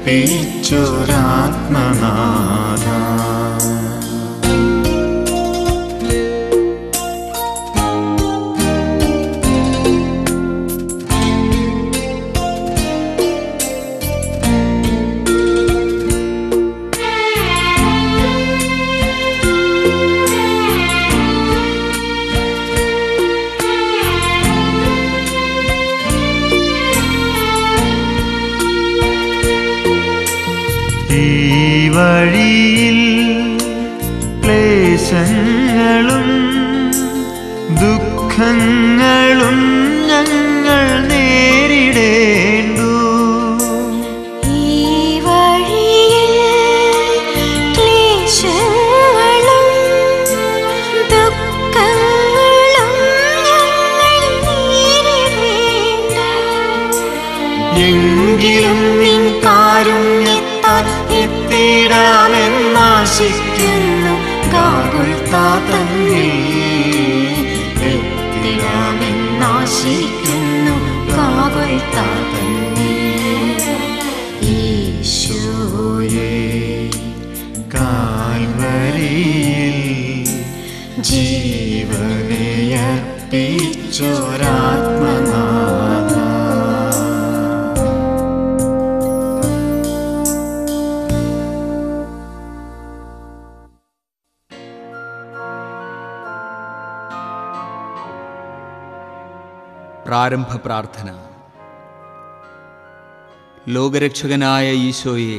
ഈ വഴിയിൽ ക്ലേശങ്ങളും ദുഃഖങ്ങളും ഞങ്ങൾ നേരിടേണ്ടു ഈ വഴിയിൽ ക്ലേശങ്ങളും ദുഃഖങ്ങളും ഞങ്ങൾ നേരിടേണ്ട എങ്കിലും നിൻ കാരുണ്യത്താൽ എത്തിടാമെന്നാശിക്കുന്നു ഗാഗുൽത്താതന്നിൽ എത്തിടാമെന്നാശിക്കുന്നു ഗാഗുൽത്താതന്നിൽ ഈശോയെ കാൽവരിയിൽ ജീവനെ അർപ്പിച്ചൊരാത്മനാഥ പ്രാരംഭ പ്രാർത്ഥന ലോകരക്ഷകനായ ഈശോയെ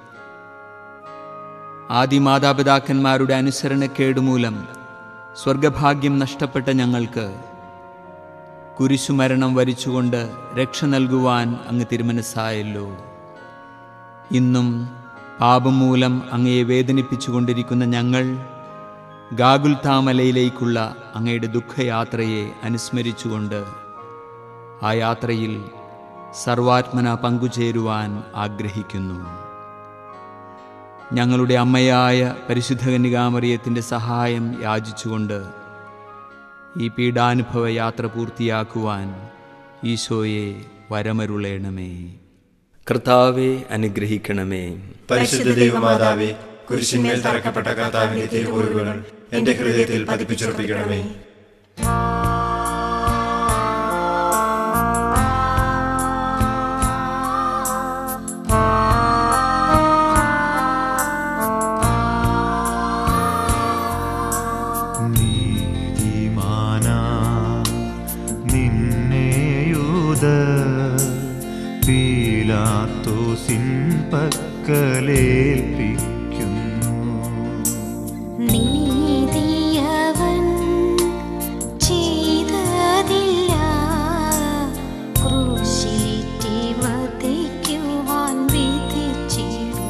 ആദിമാതാപിതാക്കന്മാരുടെ അനുസരണക്കേട് മൂലം സ്വർഗഭാഗ്യം നഷ്ടപ്പെട്ട ഞങ്ങൾക്ക് കുരിശുമരണം വരിച്ചുകൊണ്ട് രക്ഷ നൽകുവാൻ അങ്ങ് തിരുമനസ്സായല്ലോ ഇന്നും പാപം മൂലം അങ്ങയെ വേദനിപ്പിച്ചുകൊണ്ടിരിക്കുന്ന ഞങ്ങൾ ഗാഗുൽത്താമലയിലേക്കുള്ള അങ്ങയുടെ ദുഃഖയാത്രയെ അനുസ്മരിച്ചുകൊണ്ട് ആ യാത്രയിൽ സർവാത്മന പങ്കുചേരുവാൻ ആഗ്രഹിക്കുന്നു ഞങ്ങളുടെ അമ്മയായ പരിശുദ്ധ കന്യകാമറിയത്തിൻ്റെ സഹായം യാചിച്ചുകൊണ്ട് ഈ പീഡാനുഭവ യാത്ര പൂർത്തിയാക്കുവാൻ ഈശോയെ വരമരുളേണമേ കർത്താവെ അനുഗ്രഹിക്കണമേ പരിശുദ്ധ ദൈവമാതാവേ കുരിശിന്മേൽ തറക്കപ്പെട്ട കർത്താവിന്റെ തിരുമുറിവുകൾ എന്റെ ഹൃദയത്തിൽ പതിപ്പിച്ചുറപ്പിക്കണമേ നീതിമാനാ നിന്നെയൂത പീലാത്തോസിൻ പക്കലേൽപ്പിക്കുന്നു നീതിയവൻ ചെയ്തതില്ല ക്രൂശിലേറ്റി വധിക്കുവാൻ വിധിച്ചിരുന്നു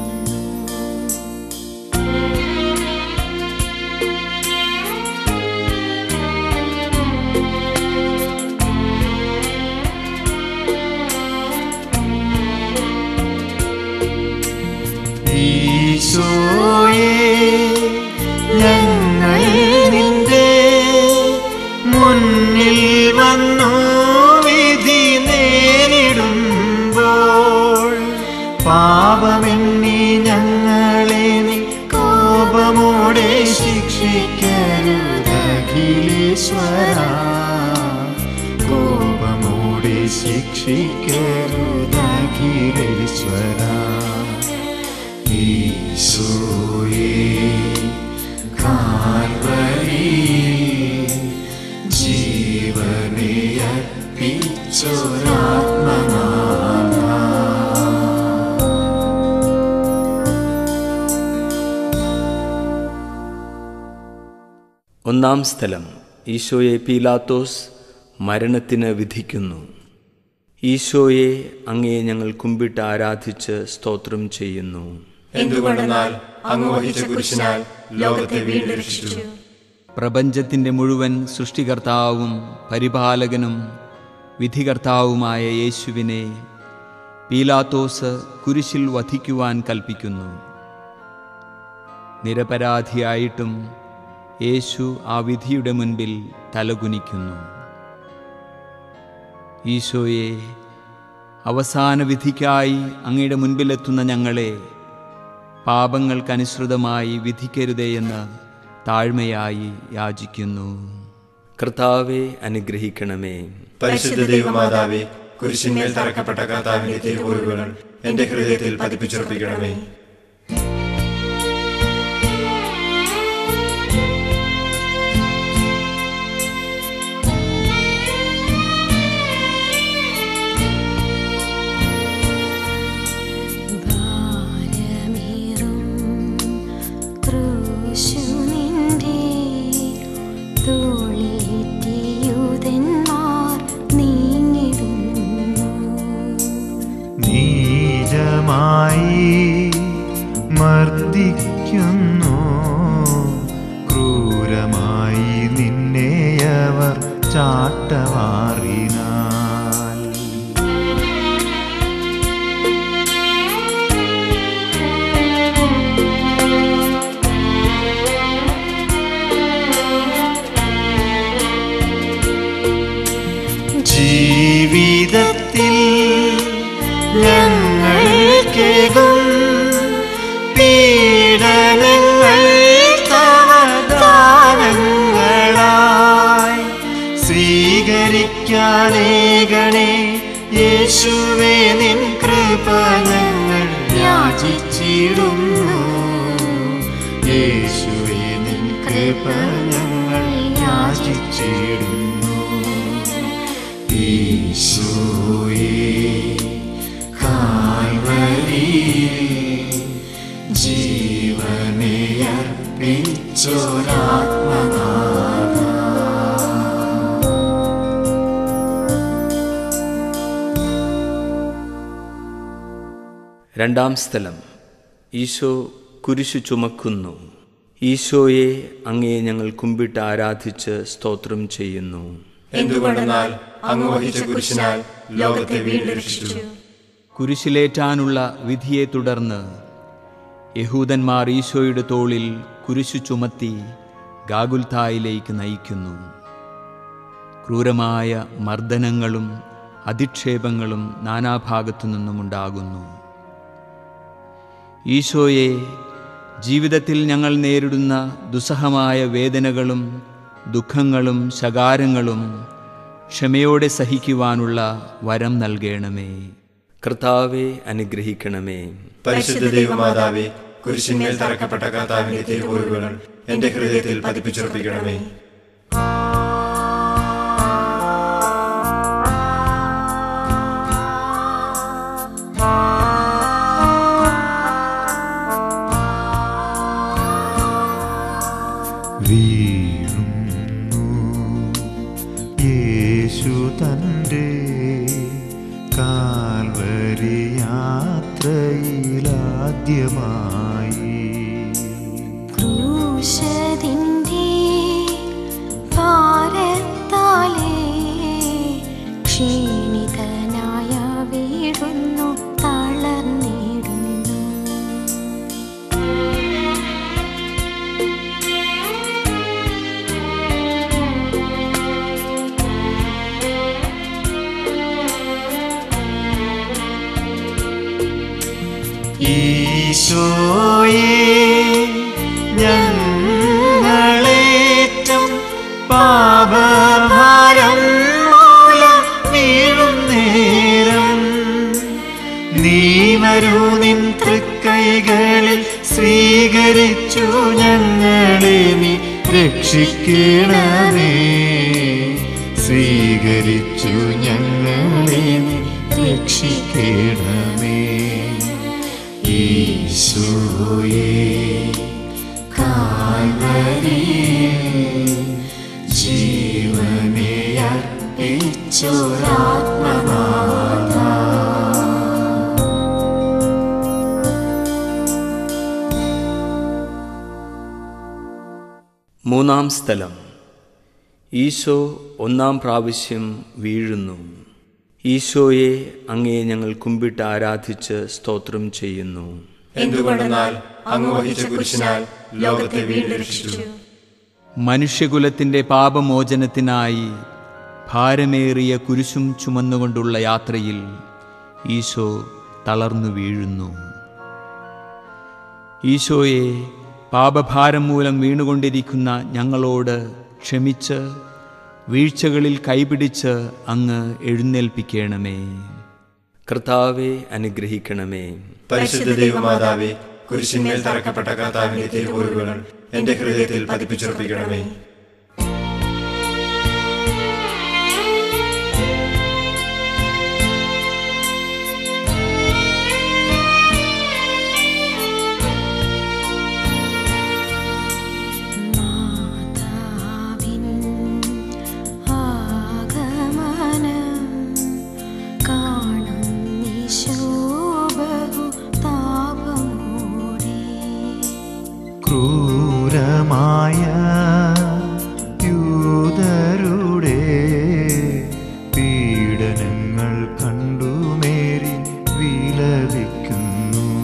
ഈശോയെ ഞങ്ങൾ നിന്റെ മുന്നിൽ വന്നു വിധി നേരിടുമ്പോൾ പാപമെണ്ണി ഞങ്ങളെ നീ കോപമോടെ ശിക്ഷിക്കരുതഖിലേശ്വര കോപമോടെ ശിക്ഷിക്കരുതഖിലേശ്വര ഈശോയെ കാൽവരി ജീവനെ അർപ്പിച്ചൊരാത്മനാഥ ഒന്നാം സ്ഥലം ഈശോയെ പീലാത്തോസ് മരണത്തിന് വിധിക്കുന്നു ഈശോയെ അങ്ങയെ ഞങ്ങൾ കുമ്പിട്ട് ആരാധിച്ച് സ്തോത്രം ചെയ്യുന്നു എന്തുകൊണ്ടെന്നാൽ അങ്ങ് വഹിച്ച കുരിശിനാൽ ലോകത്തെ വീണ്ടും രക്ഷിച്ചു പ്രപഞ്ചത്തിൻ്റെ മുഴുവൻ സൃഷ്ടികർത്താവും പരിപാലകനും വിധികർത്താവുമായ യേശുവിനെ പീലാത്തോസ് കുരിശിൽ വധിക്കുവാൻ കൽപ്പിക്കുന്നു നിരപരാധിയായിട്ടും യേശു ആ വിധിയുടെ മുൻപിൽ തലകുനിക്കുന്നു ഈശോയെ അവസാന വിധിക്കായി അങ്ങയുടെ മുൻപിലെത്തുന്ന ഞങ്ങളെ പാപങ്ങൾക്കനുസൃതമായി വിധിക്കരുതേ എന്ന് താഴ്മയായി യാചിക്കുന്നു കർത്താവെ അനുഗ്രഹിക്കണമേ പരിശുദ്ധ ദൈവമാതാവേ കുരിശിന്മേൽ തറക്കപ്പെട്ട കർത്താവിന്റെ തിരുമുറിവുകൾ എന്റെ ഹൃദയത്തിൽ പതിപ്പിച്ചുറപ്പിക്കണമേ ഭാരമേറും ക്രൂശു നിന്റെ തോളേറ്റിയൂതന്മാർ നീങ്ങിടുന്നു നീജമായി മർദ്ദിക്കുന്നു ക്രൂരമായി നിന്നെ അവർ ചാട്ടവാറിനാൽ ജീവിതത്തിൽ ഞങ്ങൾക്കേകും പീഡനങ്ങൾ തവദാനങ്ങളായി സ്വീകരിക്കാനേകണേ യേശുവേ നിൻ കൃപ ഞങ്ങൾ യാചിച്ചിടുന്നു യേശുവേ നിൻ കൃപ ഞങ്ങൾ യാചിച്ചിടുന്നു ഈശോയേ കാൽവരിയിൽ ജീവനെ അർപ്പിച്ചൊരാത്മനാഥ രണ്ടാം സ്ഥലം ഈശോ കുരിശു ചുമക്കുന്നു ഈശോയെ അങ്ങേ ഞങ്ങൾ കുമ്പിട്ട് ആരാധിച്ച് സ്തോത്രം ചെയ്യുന്നു എന്തുകൊണ്ടെന്നാൽ അങ്ങ് വഹിച്ച കുരിശിനാൽ ലോകത്തെ വീണ്ടും രക്ഷിച്ചു കുരിശിലേറ്റാനുള്ള വിധിയെ തുടർന്ന് യഹൂദന്മാർ ഈശോയുടെ തോളിൽ കുരിശു ചുമത്തി ഗാഗുൽത്തായിലേക്ക് നയിക്കുന്നു ക്രൂരമായ മർദ്ദനങ്ങളും അധിക്ഷേപങ്ങളും നാനാഭാഗത്തു നിന്നുമുണ്ടാകുന്നു ഈശോയെ ജീവിതത്തിൽ ഞങ്ങൾ നേരിടുന്ന ദുസ്സഹമായ വേദനകളും ദുഃഖങ്ങളും ശകാരങ്ങളും ക്ഷമയോടെ സഹിക്കുവാനുള്ള വരം നൽകണമേ കർത്താവെ അനുഗ്രഹിക്കണമേ പരിശുദ്ധ ദൈവമാതാവേ കുരിശിന്മേൽ തറക്കപ്പെട്ട കർത്താവിന്റെ തിരുമുറിവുകൾ എന്റെ ഹൃദയത്തിൽ പതിപ്പിച്ചുറപ്പിക്കണമേ വീഴുന്നു യേശു തൻ്റെ കാൽവരി യാത്രയിലാദ്യമായി ക്രൂശതിൻ്റെ ഭാരത്താലേ ക്ഷീണിതനായ വീഴുന്നു തളർന്നിടുന്നു ഈശോയെ ഞങ്ങളേറ്റം പാപഭാരം മൂലം വീഴും നേരം നീ വരൂ നിൻ തൃക്കൈകളിൽ സ്വീകരിച്ചു ഞങ്ങളെ നീ രക്ഷിക്കണമേ സ്വീകരിച്ചു ഞങ്ങളെ നീ രക്ഷിക്കണമേ ഈശോയെ കാൽവരി ജീവനെ അർപ്പിച്ചൊരാത്മനാഥ മൂന്നാം സ്ഥലം ഈശോ ഒന്നാം പ്രാവശ്യം വീഴുന്നു ഈശോയെ അങ്ങേ ഞങ്ങൾ കുമ്പിട്ട് ആരാധിച്ച് സ്തോത്രം ചെയ്യുന്നു എന്തുകൊണ്ടെന്നാൽ അങ്ങ് വഹിച്ച കുരിശിനാൽ ലോകത്തെ വീണ്ടും രക്ഷിച്ചു മനുഷ്യകുലത്തിൻ്റെ പാപമോചനത്തിനായി ഭാരമേറിയ കുരിശും ചുമന്നുകൊണ്ടുള്ള യാത്രയിൽ ഈശോ തളർന്നു വീഴുന്നു ഈശോയെ പാപഭാരം മൂലം വീണുകൊണ്ടിരിക്കുന്ന ഞങ്ങളോട് ക്ഷമിച്ച് വീഴ്ചകളിൽ കൈപിടിച്ച് അങ്ങ് എഴുന്നേൽപ്പിക്കണമേ കർത്താവെ അനുഗ്രഹിക്കണമേ പരിശുദ്ധ ദൈവമാതാവേ കുരിശിന്മേൽ തറക്കപ്പെട്ട കർത്താവിന്റെ തിരുമുറിവുകൾ എന്റെ ഹൃദയത്തിൽ പതിപ്പിച്ചുറപ്പിക്കണമേ മാതാവിൻ ആഗമനം കാണുന്നീശോ ബഹു താപമോടെ ക്രൂരമായ യൂതരുടെ പീഡനങ്ങൾ കണ്ടു മേരി വിലപിക്കുന്നു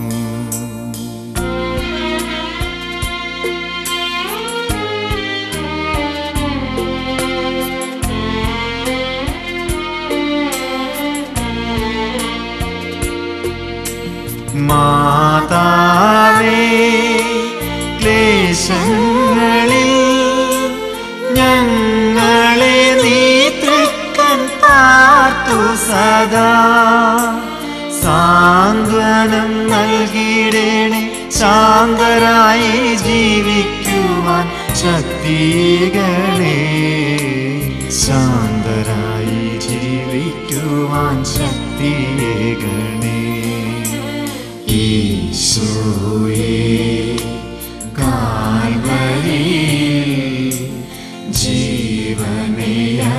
മാതാവേ ക്ലേശങ്ങളിൽ ഞങ്ങളെ നീ തൃക്കൻ പാർത്തു സദാ സാന്ത്വനം നൽകിയിടേണേ ശാന്തരായി ജീവിക്കുവാൻ ശക്തികളെ ശാന്തരായി ജീവിക്കുവാൻ ശക്തിയേകണേ ഈശോയെ കാൽവരി ജീവനെ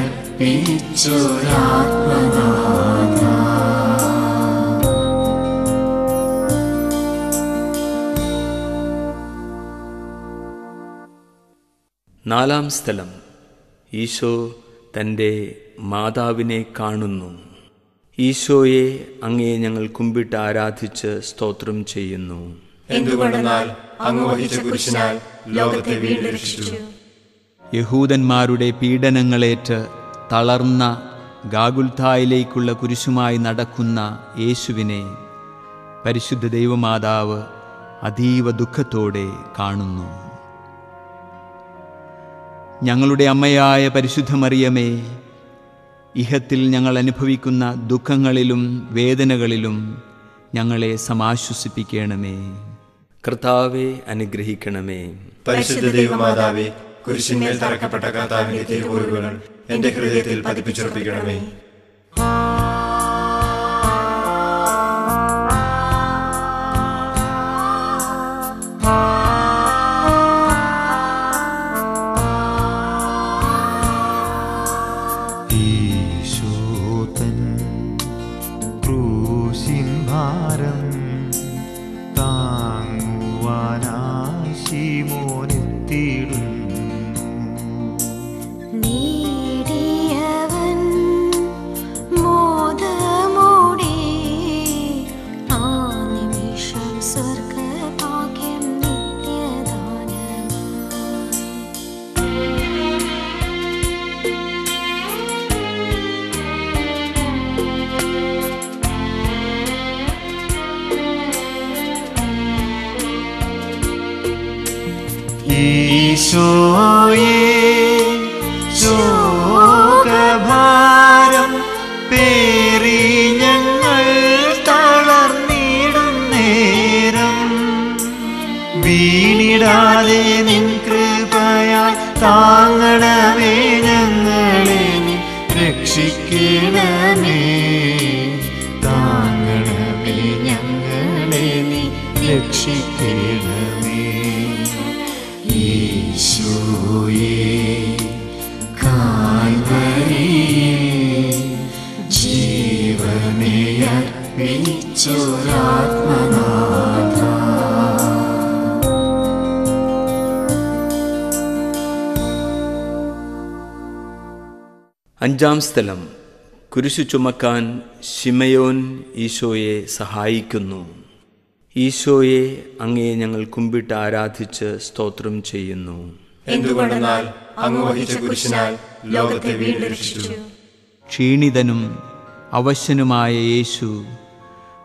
അർപ്പിച്ചൊരാത്മനാഥ നാലാം സ്ഥലം ഈശോ തൻ്റെ മാതാവിനെ കാണുന്നു ഈശോയെ അങ്ങയെ ഞങ്ങൾ കുമ്പിട്ട് ആരാധിച്ച് സ്തോത്രം ചെയ്യുന്നു എന്തുകൊണ്ടെന്നാൽ അങ്ങ് വഹിച്ച കുരിശിനാൽ ലോകത്തെ വീണ്ടും രക്ഷിച്ചു യഹൂദന്മാരുടെ പീഡനങ്ങളേറ്റ് തളർന്ന ഗാഗുൽത്തായിലേക്കുള്ള കുരിശുമായി നടക്കുന്ന യേശുവിനെ പരിശുദ്ധ ദൈവമാതാവ് അതീവ ദുഃഖത്തോടെ കാണുന്നു ഞങ്ങളുടെ അമ്മയായ പരിശുദ്ധ മറിയമേ ഇഹത്തിൽ ഞങ്ങൾ അനുഭവിക്കുന്ന ദുഃഖങ്ങളിലും വേദനകളിലും ഞങ്ങളെ സമാശ്വസിപ്പിക്കണമേ കർത്താവെ അനുഗ്രഹിക്കണമേ പരിശുദ്ധ ദൈവമാതാവേ കുരിശിന്മേൽ തറക്കപ്പെട്ട കർത്താവിന്റെ തിരുമുറിവുകൾ എന്റെ ഹൃദയത്തിൽ പതിപ്പിച്ചുറപ്പിക്കണമേ ഈശോതൻ ക്രൂശിൻ ഭാരം താങ്ങുവാനായി ശിമോനെത്തിയിടുന്നു നേടിയവൻ മോദമോടെ ആ നിമിഷം സ്വർഗഭാഗ്യം നിത്യദാനമായി ഈശോയെ ശോകഭാരം പേറി ഞങ്ങൾ തളർന്നിടും നേരം വീണിടാതെ നിൻ കൃപയാൽ താങ്ങണമേ ഞങ്ങളെ നീ രക്ഷിക്കണമേ താങ്ങണമേ ഞങ്ങളെ നീ രക്ഷിക്കണമേ ഈശോയെ കാൽവരി ജീവനെ അർപ്പിച്ചൊരാത്മനാഥ അഞ്ചാം സ്ഥലം കുരിശു ചുമക്കാൻ ശിമയോൻ ഈശോയെ സഹായിക്കുന്നു ഈശോയെ അങ്ങയെ ഞങ്ങൾ കുമ്പിട്ട് ആരാധിച്ച് സ്തോത്രം ചെയ്യുന്നു എന്തുകൊണ്ടെന്നാൽ അങ്ങ് വഹിച്ച കുരിശിനാൽ ലോകത്തെ വീണ്ടും രക്ഷിച്ചു ക്ഷീണിതനും അവശനുമായ യേശു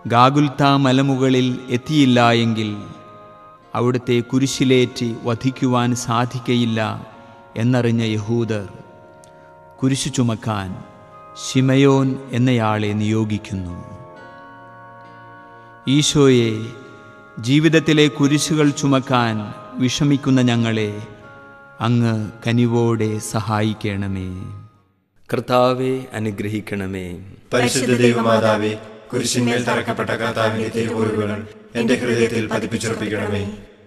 ഗാഗുൽത്ത മലമുകളിൽ എത്തിയില്ല എങ്കിൽ അവിടുത്തെ കുരിശിലേറ്റ് വധിക്കുവാൻ സാധിക്കയില്ല എന്നറിഞ്ഞ യഹൂദർ കുരിശു ചുമക്കാൻ ശിമയോൻ എന്നയാളെ നിയോഗിക്കുന്നു ഈശോയെ ജീവിതത്തിലെ കുരിശുകൾ ചുമക്കാൻ വിഷമിക്കുന്ന ഞങ്ങളെ അങ്ങ് കനിവോടെ സഹായിക്കണമേ കർത്താവെ അനുഗ്രഹിക്കണമേ പരിശുദ്ധ ദൈവമാതാവേ കുരിശിന്മേൽ തറക്കപ്പെട്ട കർത്താവിന്റെ തിരുമുറിവുകൾ എന്റെ ഹൃദയത്തിൽ പതിപ്പിച്ചുറപ്പിക്കണമേ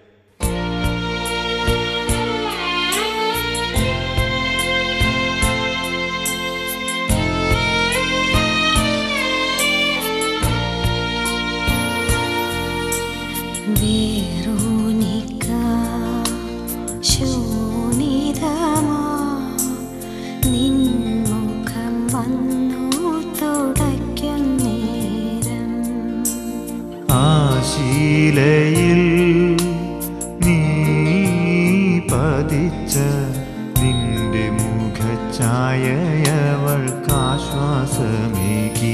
വേറോനിക്ക ശോണിതമാ നിൻമുഖം വന്നു തുടയ്ക്കും നേരം ആശീലയിൽ നീ പതിച്ച നിന്റെ മുഖഛായവൾക്കാശ്വാസമേകി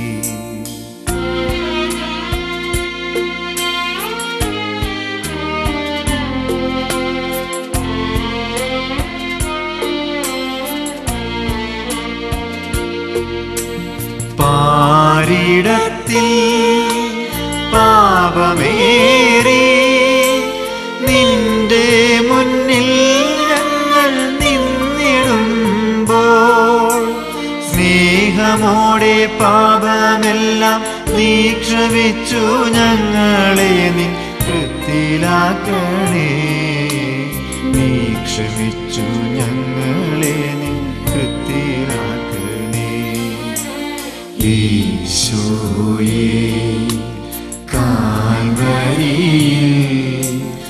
പാരിടത്തിൽ പാപമേറി നിന്റെ മുന്നിൽ ഞങ്ങൾ നിന്നിടുമ്പോൾ സ്നേഹമോടെ പാപമെല്ലാം നീ ക്ഷമിച്ചു ഞങ്ങളെ നീ വൃത്തിയിലാക്കണേ നീ ക്ഷമിച്ചു ഞങ്ങളെ നീ വൃത്തിയിലാക്കണേ ഈശോയെ കാൽവരിയിൽ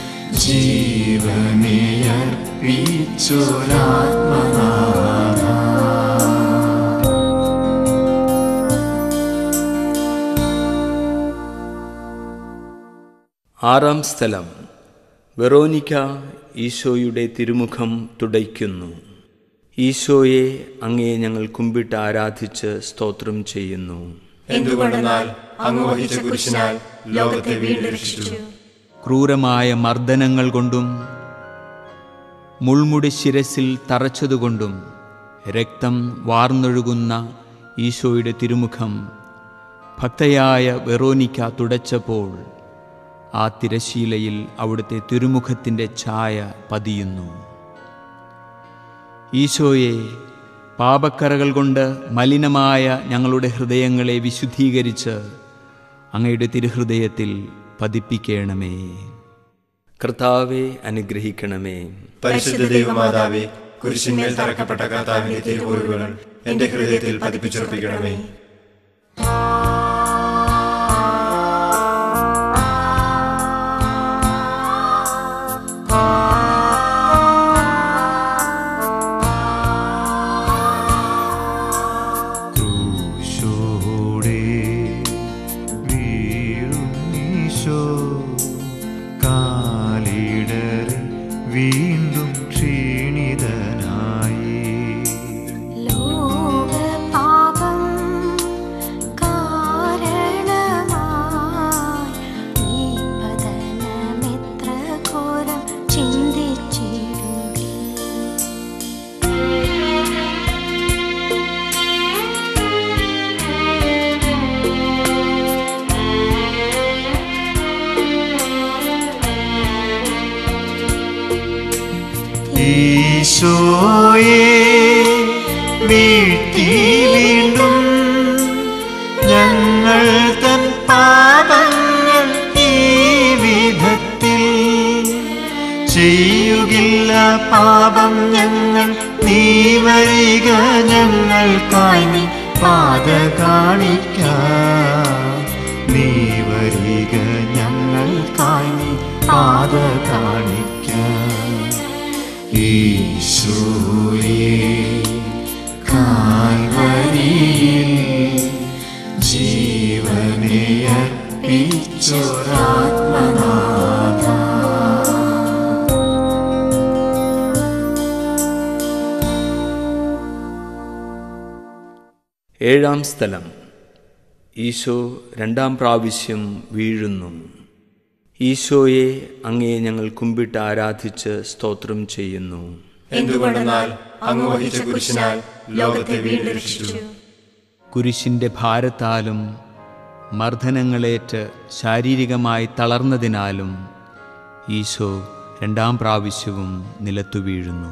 ജീവനെ അർപ്പിച്ചൊരാത്മനാഥ ആറാം സ്ഥലം വെറോനിക്ക ഈശോയുടെ തിരുമുഖം തുടയ്ക്കുന്നു ഈശോയെ അങ്ങയെ ഞങ്ങൾ കുമ്പിട്ട് ആരാധിച്ച് സ്തോത്രം ചെയ്യുന്നു എന്തുകൊണ്ടെന്നാൽ അങ്ങ് വഹിച്ച കുരിശിനാൽ ലോകത്തെ വീണ്ടും രക്ഷിച്ചു ക്രൂരമായ മർദ്ദനങ്ങൾ കൊണ്ടും മുൾമുടി ശിരസിൽ തറച്ചതുകൊണ്ടും രക്തം വാർന്നൊഴുകുന്ന ഈശോയുടെ തിരുമുഖം ഭക്തയായ വെറോനിക്ക തുടച്ചപ്പോൾ ആ തിരശീലയിൽ അവിടുത്തെ തിരുമുഖത്തിൻ്റെ ഛായ പതിയുന്നു ഈശോയെ പാപക്കറകൾ കൊണ്ട് മലിനമായ ഞങ്ങളുടെ ഹൃദയങ്ങളെ വിശുദ്ധീകരിച്ച് അങ്ങയുടെ തിരുഹൃദയത്തിൽ പതിപ്പിക്കണമേ കർത്താവെ അനുഗ്രഹിക്കണമേ പരിശുദ്ധ ദൈവമാതാവേ കുരിശിന്മേൽ തറക്കപ്പെട്ട കർത്താവിന്റെ തിരുമുറിവുകൾ എന്റെ ഹൃദയത്തിൽ പതിപ്പിച്ചുറപ്പിക്കണമേ ക്രൂശോടെ വീഴുന്നീശോ കാലിടറി വീണ്ടും ക്ഷീണിതനായി ലോകപാപം കാരണമായി ഈ പതനമെത്ര ഘോരം ചിന്തിച്ചിടുകേ ഈശോയെ വീഴ്ത്തി വീണ്ടും ഞങ്ങൾ തൻ പാപങ്ങൾ ഈ വിധത്തിൽ ചെയ്യുകില്ല പാപം ഞങ്ങൾ നീ വരിക ഞങ്ങൾക്കായി നീ പാത കാണിക്ക നീ വരിക ഞങ്ങൾക്കായി നീ പാത കാണിക്ക ഈശോയെ കാൽവരിയിൽ ജീവനെ അർപ്പിച്ചൊരാത്മനാഥ ഏഴാം സ്ഥലം ഈശോ രണ്ടാം പ്രാവശ്യം വീഴുന്നു ഈശോയെ അങ്ങേ ഞങ്ങൾ കുമ്പിട്ട് ആരാധിച്ച് സ്തോത്രം ചെയ്യുന്നു എന്തുകൊണ്ടെന്നാൽ അങ്ങ് വഹിച്ച കുരിശിനാൽ ലോകത്തെ വീണ്ടും രക്ഷിച്ചു കുരിശിൻ്റെ ഭാരത്താലും മർദ്ദനങ്ങളേറ്റ് ശാരീരികമായി തളർന്നതിനാലും ഈശോ രണ്ടാം പ്രാവശ്യവും നിലത്തു വീഴുന്നു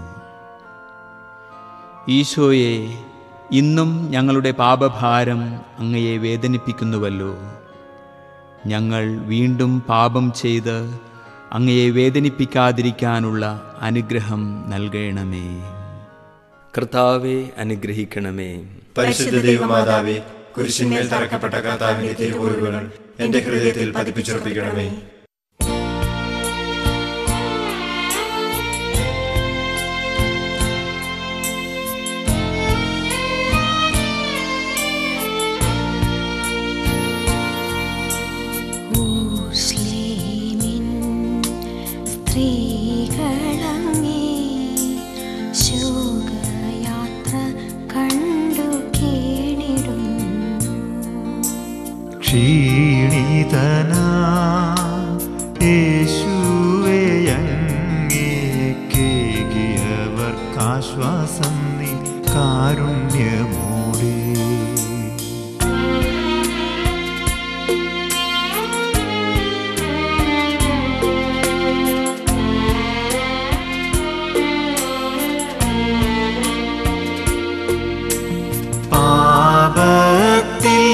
ഈശോയെ ഇന്നും ഞങ്ങളുടെ പാപഭാരം അങ്ങയെ വേദനിപ്പിക്കുന്നുവല്ലോ ഞങ്ങൾ വീണ്ടും പാപം ചെയ്ത് അങ്ങയെ വേദനിപ്പിക്കാതിരിക്കാനുള്ള അനുഗ്രഹം നൽകണമേ കർത്താവെ അനുഗ്രഹിക്കണമേ പരിശുദ്ധ ദൈവമാതാവേ കുരിശിന്മേൽ തറക്കപ്പെട്ട കർത്താവിന്റെ തിരുവുറുകൾ എന്റെ ഹൃദയത്തിൽ പതിപ്പിച്ചുറപ്പിക്കണമേ മുസ്ലിമിൻ സ്ത്രീകളങ്ങേ ശോകയാത്ര കണ്ടു കേണിടുന്നു ക്ഷീണിതനാ യേശുവേ അങ്ങേക്കേകിയവർക്കാശ്വാസം നീ കാരുണ്യമോടെ പാപത്തിൽ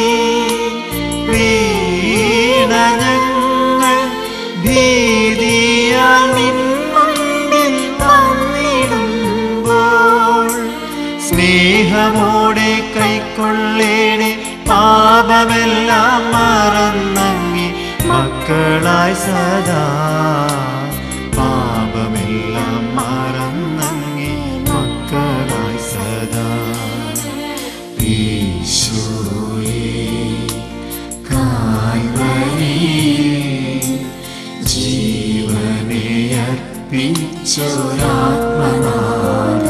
വീണ ഞങ്ങൾ ഭീതിയാൽ നിൻ മുൻപിൽ വന്നിടുമ്പോൾ സ്നേഹമോടെ കൈക്കൊള്ളേണേ പാപമെല്ലാം മറന്നങ്ങി മക്കളായി സദാ പാപമെല്ലാം മറന്നങ്ങി മക്കളായി സദാ ഈശോയേ കാൽവരിയിൽ ജീവനെ അർപ്പിച്ചൊരാത്മനാഥ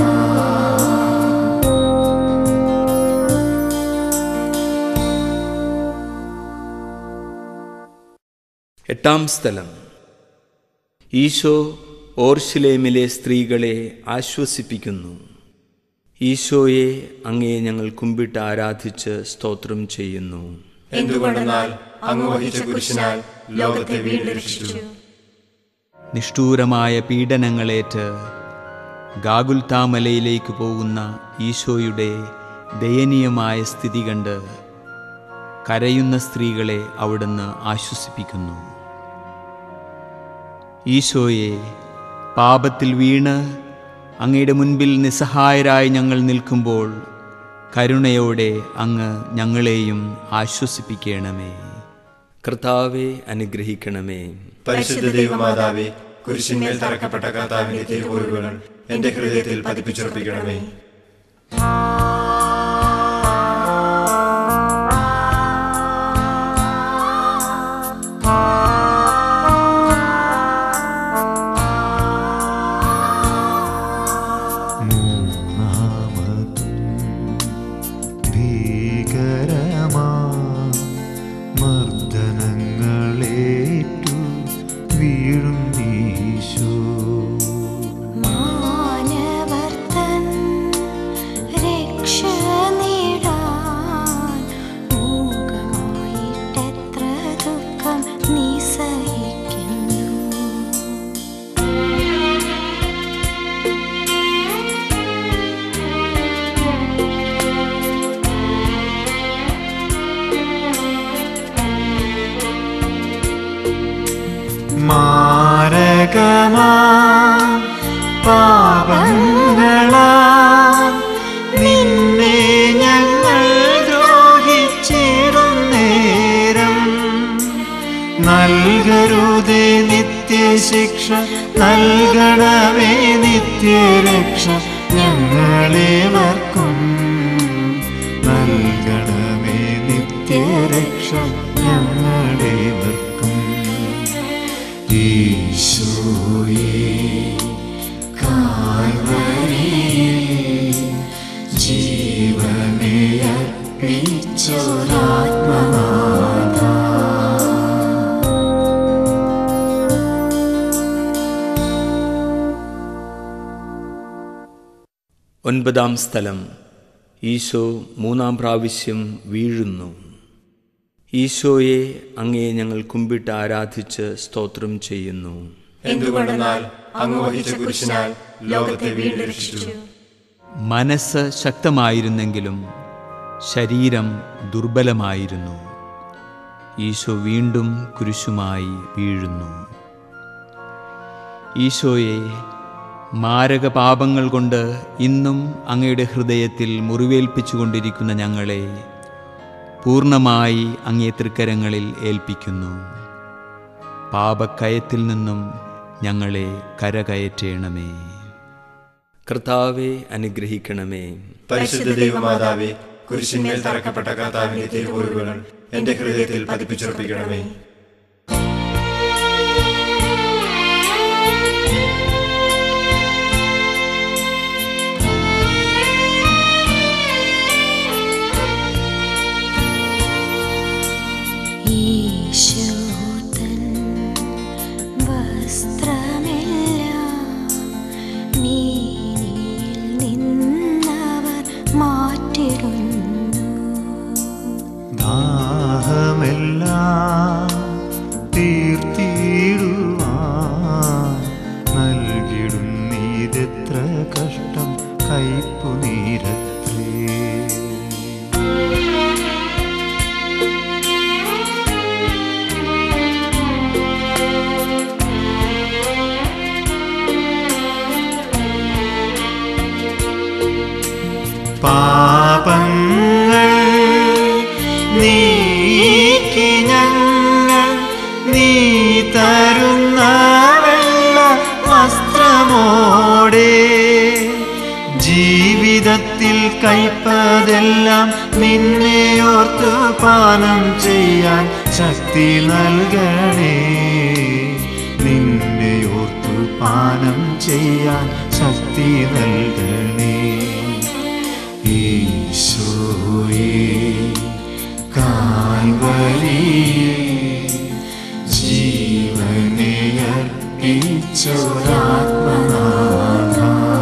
എട്ടാം സ്ഥലം ഈശോ ഓർശിലേമിലെ സ്ത്രീകളെ ആശ്വസിപ്പിക്കുന്നു ഈശോയെ അങ്ങേ ഞങ്ങൾ കുമ്പിട്ട് ആരാധിച്ച് സ്തോത്രം ചെയ്യുന്നു എന്തുകൊണ്ടെന്നാൽ അങ്ങ് വഹിച്ച കുരിശിനാൽ ലോകത്തെ വീണ്ടും രക്ഷിച്ചു നിഷ്ഠൂരമായ പീഡനങ്ങളേറ്റ് ഗാഗുൽത്താമലയിലേക്ക് പോകുന്ന ഈശോയുടെ ദയനീയമായ സ്ഥിതി കണ്ട് കരയുന്ന സ്ത്രീകളെ അവിടുന്ന് ആശ്വസിപ്പിക്കുന്നു ഈശോയെ പാപത്തിൽ വീണ് അങ്ങയുടെ മുൻപിൽ നിസ്സഹായരായി ഞങ്ങൾ നിൽക്കുമ്പോൾ കരുണയോടെ അങ്ങ് ഞങ്ങളെയും ആശ്വസിപ്പിക്കണമേ കർത്താവെ അനുഗ്രഹിക്കണമേ പരിശുദ്ധ ദൈവമാതാവേ കുരിശിന്മേൽ തറക്കപ്പെട്ട കർത്താവിന്റെ തിരുവുറുകൾ എന്റെ ഹൃദയത്തിൽ പതിപ്പിച്ചുറപ്പിക്കണമേ മൂന്നാമതും ഭീകരമാ മർദ്ദനങ്ങളേറ്റു വീഴും ഈശോ മാനവർത്തൻ രക്ഷ നേടാൻ മൂകമായിട്ടെത്ര ദുഃഖം നീ സഹിക്കുന്നു മാരകമാ പാപങ്ങളാ നിന്നെ ഞങ്ങൾ ദ്രോഹിച്ചിടും നേരം നൽകരുതേ നിത്യശിക്ഷ നൽകണമേ നിത്യരക്ഷ ഞങ്ങളേവർക്കും നൽകണമേ നിത്യരക്ഷ ഞങ്ങളേവർക്കും ഈശോയേ കാൽവരിയിൽ ജീവനെ അർപ്പിച്ചൊരാത്മനാ ഒൻപതാം സ്ഥലം ഈശോ മൂന്നാം പ്രാവശ്യം വീഴുന്നു ഈശോയെ അങ്ങേ ഞങ്ങൾ കുമ്പിട്ട് ആരാധിച്ച് സ്തോത്രം ചെയ്യുന്നു എന്തുകൊണ്ടെന്നാൽ അങ്ങ് വഹിച്ച കുരിശിനാൽ ലോകത്തെ വീണ്ടും രക്ഷിച്ചു മനസ്സ് ശക്തമായിരുന്നെങ്കിലും ശരീരം ദുർബലമായിരുന്നു ഈശോ വീണ്ടും കുരിശുമായി വീഴുന്നു ഈശോയെ മാരക പാപങ്ങൾ കൊണ്ട് ഇന്നും അങ്ങയുടെ ഹൃദയത്തിൽ മുറിവേൽപ്പിച്ചുകൊണ്ടിരിക്കുന്ന ഞങ്ങളെ പൂർണ്ണമായി അങ്ങേ തൃക്കരങ്ങളിൽ ഏൽപ്പിക്കുന്നു പാപക്കയത്തിൽ നിന്നും ഞങ്ങളെ കരകയറ്റേണമേ കർത്താവെ അനുഗ്രഹിക്കണമേ പരിശുദ്ധ ദൈവമാതാവേ കുരിശിന്മേൽ തറക്കപ്പെട്ട കർത്താവിന്റെ തിരുവുറുകൾ എന്റെ ഹൃദയത്തിൽ പതിപ്പിച്ചുറപ്പിക്കണമേ ഈശോതൻ വസ്ത്രമെല്ലാം മീനിൽ നിന്നവർ മാറ്റിടുന്നു ദാഹമെല്ലാം തീർത്തിടുവാൻ നൽകിടുന്നീതെത്ര കഷ്ടം കയ്പു നീരത്രേ പാപങ്ങൾ നീക്കി ഞങ്ങൾ നീ തരുന്ന വെള്ള വസ്ത്രമോടെ ജീവിതത്തിൽ കൈപ്പതെല്ലാം നിന്നെ ഓർത്തു പാനം ചെയ്യാൻ ശക്തി നൽകണേ നിന്നെ ഓർത്തു പാനം ചെയ്യാൻ ശക്തി നൽകണേ ഈശോയേ കാൽവരിയേ ജീവനെ അർപ്പിച്ചൊരാത്മനാഥ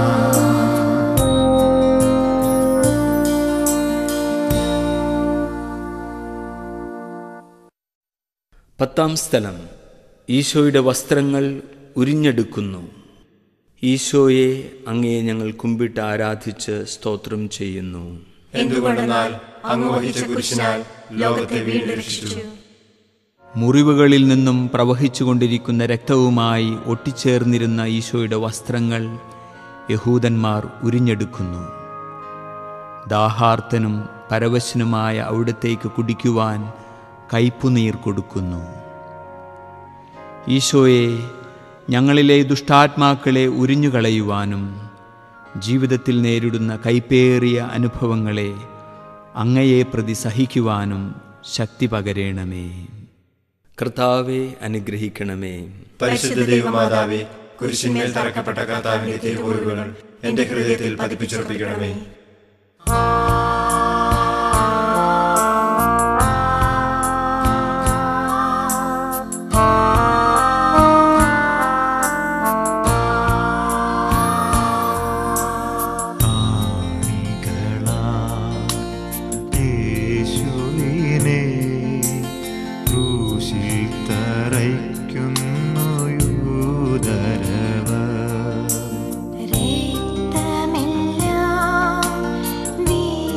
പത്താം സ്ഥലം ഈശോയുടെ വസ്ത്രങ്ങൾ ഉരിഞ്ഞെടുക്കുന്നു ഈശോയെ അങ്ങേ ഞങ്ങൾ കുമ്പിട്ട് ആരാധിച്ച് സ്തോത്രം ചെയ്യുന്നു എന്തുകൊണ്ടെന്നാൽ അങ്ങ് വഹിച്ച കുരിശിനാൽ ലോകത്തെ വീണ്ടും രക്ഷിച്ചു മുറിവുകളിൽ നിന്നും പ്രവഹിച്ചുകൊണ്ടിരിക്കുന്ന രക്തവുമായി ഒട്ടിച്ചേർന്നിരുന്ന ഈശോയുടെ വസ്ത്രങ്ങൾ യഹൂദന്മാർ ഉരിഞ്ഞെടുക്കുന്നു ദാഹാർത്തനും പരവശനുമായ അവിടത്തേക്ക് കുടിക്കുവാൻ കയ്പുനീർ കൊടുക്കുന്നു ഈശോയെ ഞങ്ങളിലെ ദുഷ്ടാത്മാക്കളെ ഉരിഞ്ഞുകളയുവാനും ജീവിതത്തിൽ നേരിടുന്ന കൈപ്പേറിയ അനുഭവങ്ങളെ അങ്ങയെ പ്രതി സഹിക്കുവാനും ശക്തി പകരേണമേ കർത്താവെ അനുഗ്രഹിക്കണമേ പരിശുദ്ധ ദൈവമാതാവേ കുരിശിന്മേൽ തറക്കപ്പെട്ട കർത്താവിന്റെ തിരുവുറുകൾ എന്റെ ഹൃദയത്തിൽ പതിപ്പിച്ചുറപ്പിക്കണമേ യേശുവിനെ ക്രൂശിൽ തറയ്ക്കുന്നു യൂദരവർ രക്തമെല്ലാം വീ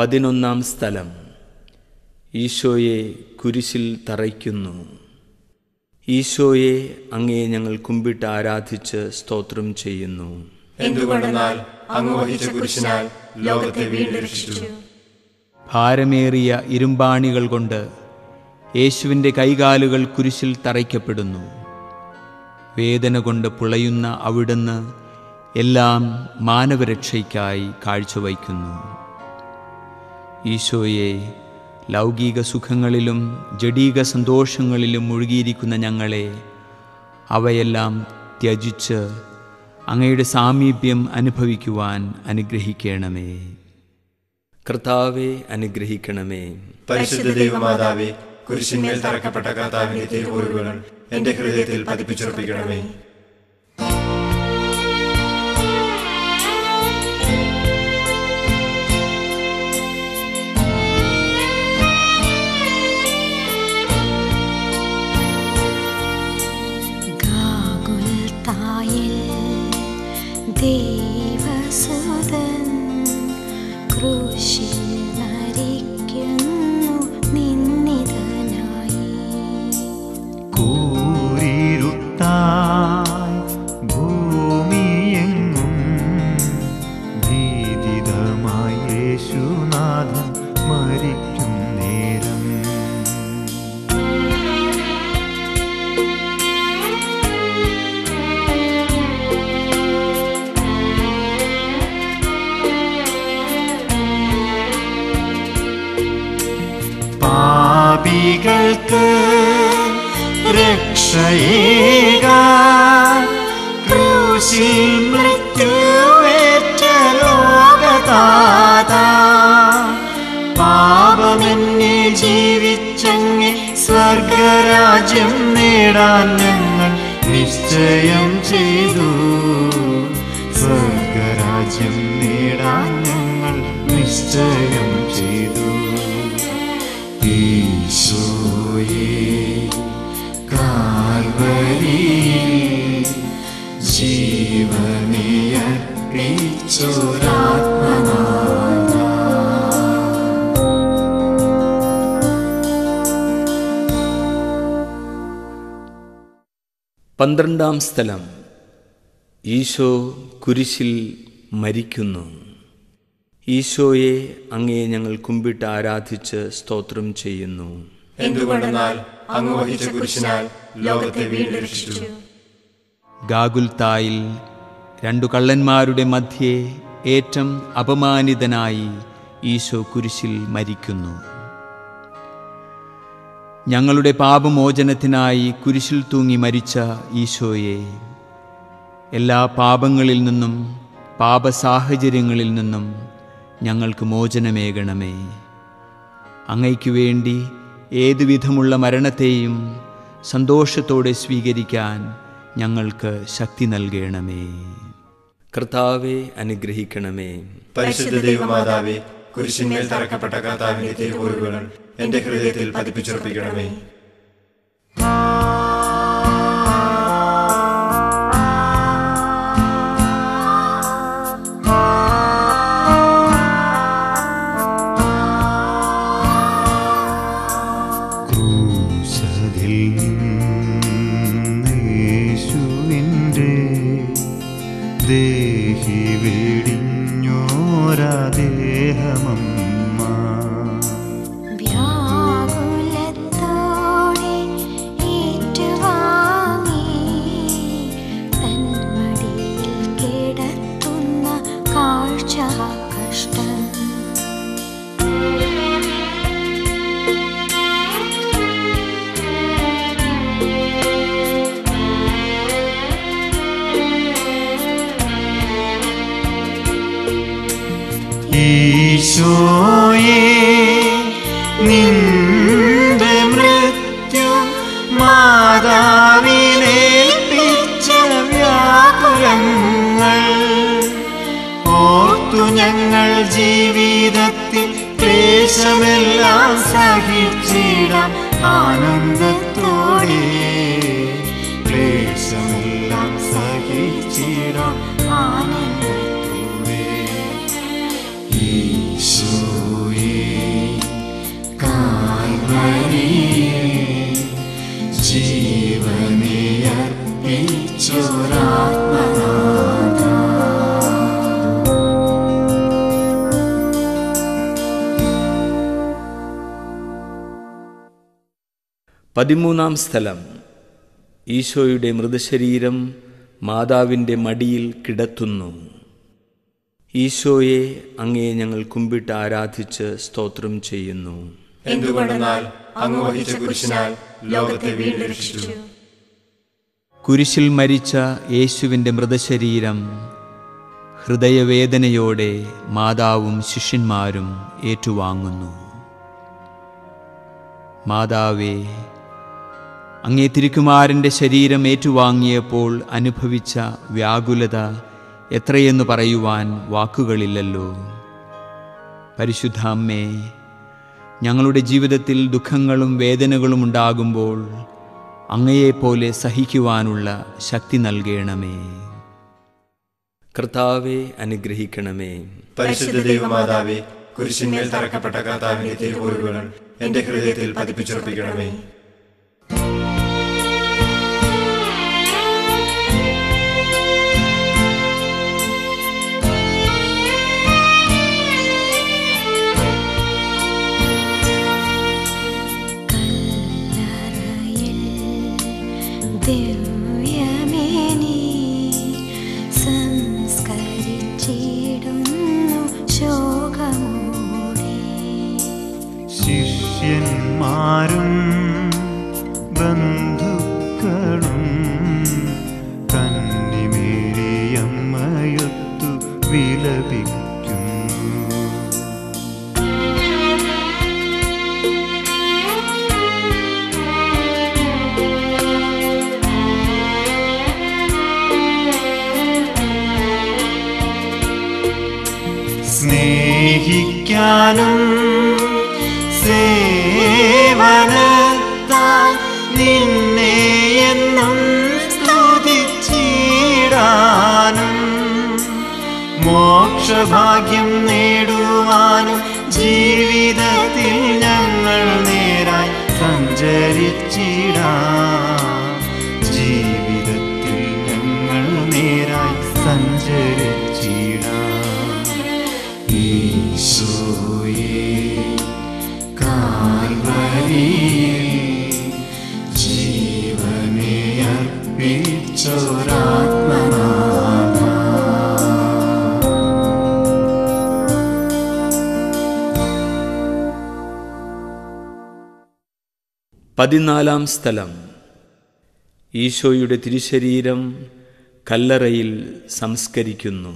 പതിനൊന്നാം സ്ഥലം ഈശോയെ കുരിശിൽ തറയ്ക്കുന്നു ഈശോയെ അങ്ങയെ ഞങ്ങൾ കുമ്പിട്ട് ആരാധിച്ച് സ്തോത്രം ചെയ്യുന്നു എന്തുകൊണ്ടെന്നാൽ അങ്ങ് വഹിച്ച കുരിശിനാൽ ലോകത്തെ വീണ്ടും രക്ഷിച്ചു ഭാരമേറിയ ഇരുമ്പാണികൾ കൊണ്ട് യേശുവിൻ്റെ കൈകാലുകൾ കുരിശിൽ തറയ്ക്കപ്പെടുന്നു വേദന കൊണ്ട് പുളയുന്ന അവിടുന്ന് എല്ലാം മാനവരക്ഷയ്ക്കായി കാഴ്ചവയ്ക്കുന്നു ഈശോയെ ലൗകിക സുഖങ്ങളിലും ജഡീക സന്തോഷങ്ങളിലും മുഴുകിയിരിക്കുന്ന ഞങ്ങളെ അവയെല്ലാം ത്യജിച്ച് അങ്ങയുടെ സാമീപ്യം അനുഭവിക്കുവാൻ അനുഗ്രഹിക്കണമേ കർത്താവെ അനുഗ്രഹിക്കണമേ പരിശുദ്ധ ദൈവമാതാവേ കുരിശിന്മേൽ തറക്കപ്പെട്ട കർത്താവിന്റെ തിരുവുറുകൾ എന്റെ ഹൃദയത്തിൽ പതിപ്പിച്ചുറപ്പിക്കണമേ ഗാഗുൽത്തായിൽ ദേവസുതൻ ക്രൂശിൽ മരിക്കുന്നു നിന്നിതനായി കൂരിരുട്ടായി ഭൂമിയെങ്ങും ഭീതിതമായി യേശുനാഥൻ മരിക്കും നേരം പാപികൾക്ക് രക്ഷയേക ക്രൂശിൽ മൃത്യുവേറ്റ ലോകതാത പാപമെന്നെ ജീവിച്ചങ്ങ് സ്വർഗരാജ്യം നേടാൻ ഞങ്ങൾ നിശ്ചയം ചെയ്തു സ്വർഗരാജ്യം നേടാൻ ഞങ്ങൾ നിശ്ചയം ചെയ്തു ഈശോയെ കാൽവരിയിൽ ജീവനെയർപ്പിച്ചൊരാത്മനാഥ പന്ത്രണ്ടാം സ്ഥലം ഈശോ കുരിശിൽ മരിക്കുന്നു ഈശോയെ അങ്ങയെ ഞങ്ങൾ കുമ്പിട്ട് ആരാധിച്ച് സ്തോത്രം ചെയ്യുന്നു എന്തുകൊണ്ടെന്നാൽ അങ്ങ് വഹിച്ച കുരിശിനാൽ ലോകത്തെ വീണ്ടും രക്ഷിച്ചു ഗാഗുൽത്തായിൽ രണ്ടു കള്ളന്മാരുടെ മധ്യേ ഏറ്റം അപമാനിതനായി ഈശോ കുരിശിൽ മരിക്കുന്നു ഞങ്ങളുടെ പാപമോചനത്തിനായി കുരിശിൽ തൂങ്ങി മരിച്ച ഈശോയെ എല്ലാ പാപങ്ങളിൽ നിന്നും പാപസാഹചര്യങ്ങളിൽ നിന്നും ഞങ്ങൾക്ക് മോചനമേകണമേ അങ്ങയ്ക്കു വേണ്ടി ഏതുവിധമുള്ള മരണത്തെയും സന്തോഷത്തോടെ സ്വീകരിക്കാൻ ഞങ്ങൾക്ക് ശക്തി നൽകണമേ കർത്താവെ അനുഗ്രഹിക്കണമേ പരിശുദ്ധ ദൈവമാതാവേ കുരിശിന്മേൽ തറക്കപ്പെട്ട കർത്താവിന്റെ തിരുവുറുകൾ എന്റെ ഹൃദയത്തിൽ പതിപ്പിച്ചുറപ്പിക്കണമേ ക്രൂശതിൽ യേശുവിൻ്റെ ദേഹി വെടിഞ്ഞോരാ ദേഹമമ്മ വ്യാകുലത്തോടെ ഏറ്റുവാങ്ങി തൻ മടിയിൽ കിടത്തുന്ന കാഴ്ച കഷ്ടം ഈശോയെ നിന്റെ മൃത്യു മാതാവിനേൽപ്പിച്ച വ്യാകുലങ്ങൾ ഓർത്തു ഞങ്ങൾ ജീവിതത്തിൽ ക്ലേശമെല്ലാം സഹിച്ചിടാം ആനന്ദത്തോടെ ക്ലേശമെല്ലാം സഹിച്ചിടാം ആനന്ദത്തോടെ ഈശോയെ ജീവനെ അർപ്പിച്ചൊരാത്മനാഥ പതിമൂന്നാം സ്ഥലം ഈശോയുടെ മൃതശരീരം മാതാവിൻ്റെ മടിയിൽ കിടത്തുന്നു ഈശോയെ അങ്ങേ ഞങ്ങൾ കുമ്പിട്ട് ആരാധിച്ച് സ്തോത്രം ചെയ്യുന്നു എന്തുകൊണ്ടെന്നാൽ അങ്ങ് വഹിച്ച കുരിശിനാൽ ലോകത്തെ വീണ്ടും രക്ഷിച്ചു കുരിശിൽ മരിച്ച യേശുവിൻ്റെ മൃതശരീരം ഹൃദയവേദനയോടെ മാതാവും ശിഷ്യന്മാരും ഏറ്റുവാങ്ങുന്നു മാതാവേ അങ്ങേ തിരുക്കുമാരൻ്റെ ശരീരം ഏറ്റുവാങ്ങിയപ്പോൾ അനുഭവിച്ച വ്യാകുലത എത്രയെന്ന് പറയുവാൻ വാക്കുകളില്ലല്ലോ പരിശുദ്ധ അമ്മേ ഞങ്ങളുടെ ജീവിതത്തിൽ ദുഃഖങ്ങളും വേദനകളും ഉണ്ടാകുമ്പോൾ അങ്ങയെപ്പോലെ സഹിക്കുവാനുള്ള ശക്തി നൽകണമേ കർത്താവെ അനുഗ്രഹിക്കണമേ പരിശുദ്ധ ദൈവമാതാവേ കുരിശിന്മേൽ തറക്കപ്പെട്ട കർത്താവിന്റെ തിരുവുരുകൾ എന്റെ ഹൃദയത്തിൽ പതിപ്പിച്ചുറപ്പിക്കണമേ കല്ലറയിൽ ദിവ്യമേനി സംസ്കരിച്ചിടുന്നു ശോകമൂടെ ശിഷ്യന്മാരും ബന്ധുക്കളും കന്നിമേരിയമ്മയൊത്തു വിലപിക്കുന്നു സ്നേഹിക്കാനും സേവനത്താൽ നിന്നെ എന്നും സ്തുതിച്ചിടാനും മോക്ഷഭാഗ്യം നേടുവാനും ജീവിതത്തിൽ ഞങ്ങൾ നേരായി സഞ്ചരിച്ചിടാം ജീവിതത്തിൽ ഞങ്ങൾ നേരായി സഞ്ചരിച്ചിടാം ഈശോയേ കാൽവരിയിൽ ജീവനെ അർപ്പിച്ചൊരാത്മനാഥ പതിനാലാം സ്ഥലം ഈശോയുടെ തിരുശരീരം കല്ലറയിൽ സംസ്കരിക്കുന്നു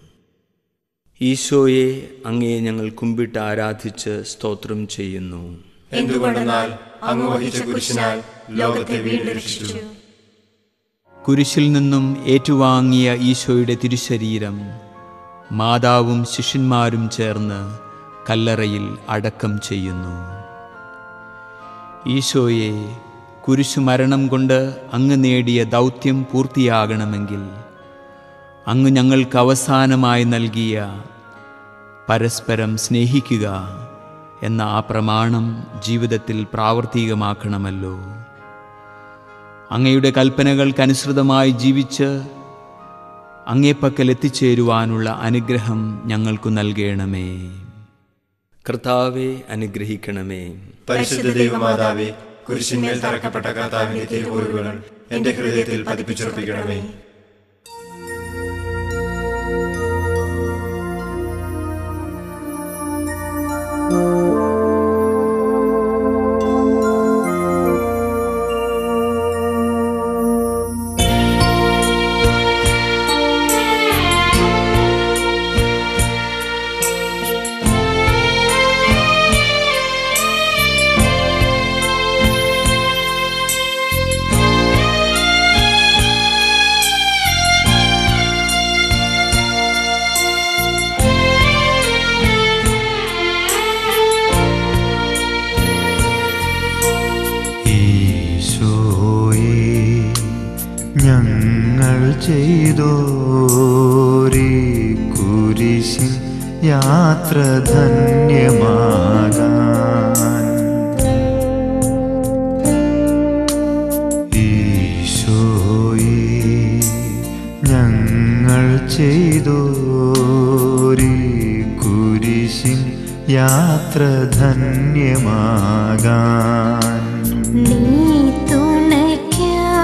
ഈശോയെ അങ്ങേ ഞങ്ങൾ കുമ്പിട്ട് ആരാധിച്ച് സ്തോത്രം ചെയ്യുന്നു എന്തുകൊണ്ടെന്നാൽ അങ്ങ് വഹിച്ച കുരിശിനാൽ ലോകത്തെ വീണ്ടും രക്ഷിച്ചു കുരിശിൽ നിന്നും ഏറ്റുവാങ്ങിയ ഈശോയുടെ തിരുശരീരം മാതാവും ശിഷ്യന്മാരും ചേർന്ന് കല്ലറയിൽ അടക്കം ചെയ്യുന്നു ഈശോയെ കുരിശു മരണം കൊണ്ട് അങ്ങ് നേടിയ ദൗത്യം പൂർത്തിയാകണമെങ്കിൽ അങ്ങ് ഞങ്ങൾക്ക് അവസാനമായി നൽകിയ പരസ്പരം സ്നേഹിക്കുക എന്ന ആ പ്രമാണം ജീവിതത്തിൽ പ്രാവർത്തികമാക്കണമല്ലോ അങ്ങയുടെ കൽപ്പനകൾക്കനുസൃതമായി ജീവിച്ച് അങ്ങേപ്പക്കൽ എത്തിച്ചേരുവാനുള്ള അനുഗ്രഹം ഞങ്ങൾക്കു നൽകണമേ കർത്താവെ അനുഗ്രഹിക്കണമേ പരിശുദ്ധ ദൈവമാതാവേ കുരിശിന്മേൽ തറക്കപ്പെട്ട കർത്താവിന്റെ തിരുവുരുകൾ എന്റെ ഹൃദയത്തിൽ പതിപ്പിച്ചുറപ്പിക്കണമേ ഈശോയെ ഞങ്ങൾ ചെയ്തോരീ കുരിശിൻ യാത്ര ധന്യമാകാൻ യാത്ര ധന്യമാകാൻ നീ തുണയ്ക്ക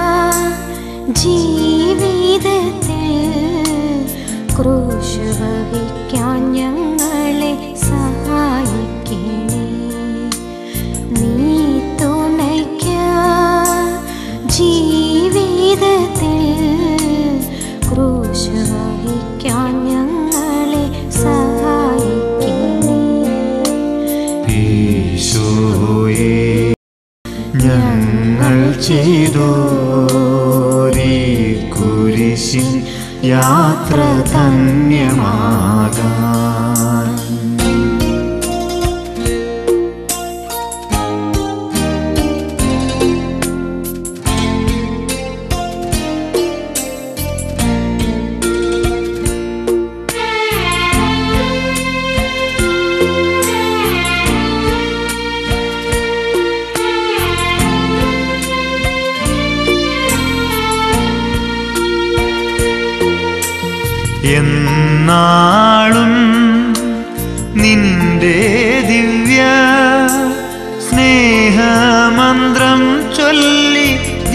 ജീവിതത്തിൽ ക്രൂശ് വഹിക്കാൻ ഞങ്ങളെ സഹായിക്കണേ നീ തുണയ്ക്ക ജീവിതത്തിൽ ക്രൂശ് വഹിക്കാൻ ഞങ്ങളെ സഹായിക്കണേ ഈശോയെ ഞങ്ങൾ ചെയ്തോരീ കുരിശിൻ യാത്ര ധന്യമാകാൻ എന്നാളും നിന്റെ ദിവ്യ സ്നേഹമന്ത്രം ചൊല്ലി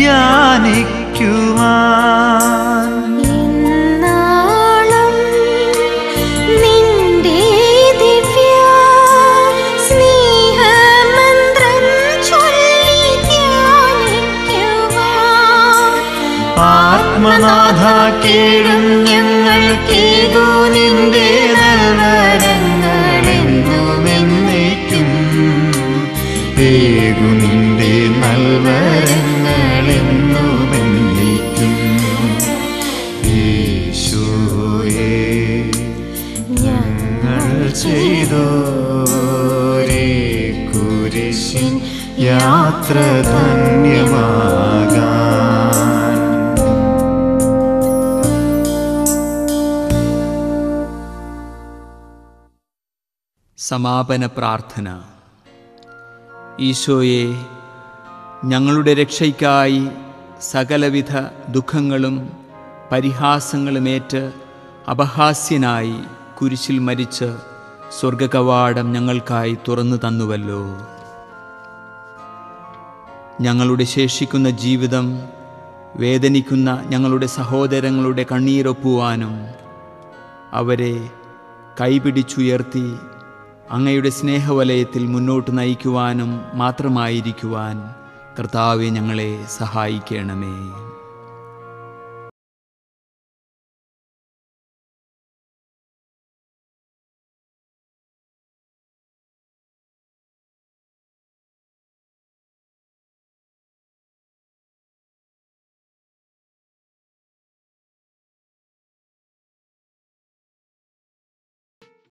ധ്യാനിക്കുവാൻ എന്നാളും നിന്റെ ദിവ്യ സ്നേഹമന്ത്രം ചൊല്ലി ധ്യാനിക്കുവാൻ ആത്മനാഥ കേഴും ഞങ്ങൾ കേകൂ നിന്റെ നൽവരങ്ങളെന്നുമെന്നേക്കും ഏകു നിന്റെ നൽവരങ്ങളെന്നുമെന്നേക്കും ഈശോയെ ഞങ്ങൾ ചെയ്തോരേ കുരിശിൻ യാത്ര ധന്യമാകാൻ സമാപന പ്രാർത്ഥന ഈശോയെ ഞങ്ങളുടെ രക്ഷയ്ക്കായി സകലവിധ ദുഃഖങ്ങളും പരിഹാസങ്ങളുമേറ്റ് അപഹാസ്യനായി കുരിശിൽ മരിച്ച് സ്വർഗകവാടം ഞങ്ങൾക്കായി തുറന്നു തന്നുവല്ലോ ഞങ്ങളുടെ ശേഷിക്കുന്ന ജീവിതം വേദനിക്കുന്ന ഞങ്ങളുടെ സഹോദരങ്ങളുടെ കണ്ണീരൊപ്പുവാനും അവരെ കൈപിടിച്ചുയർത്തി അങ്ങയുടെ സ്നേഹവലയത്തിൽ മുന്നോട്ട് നയിക്കുവാനും മാത്രമായിരിക്കുവാൻ കർത്താവെ ഞങ്ങളെ സഹായിക്കണമേ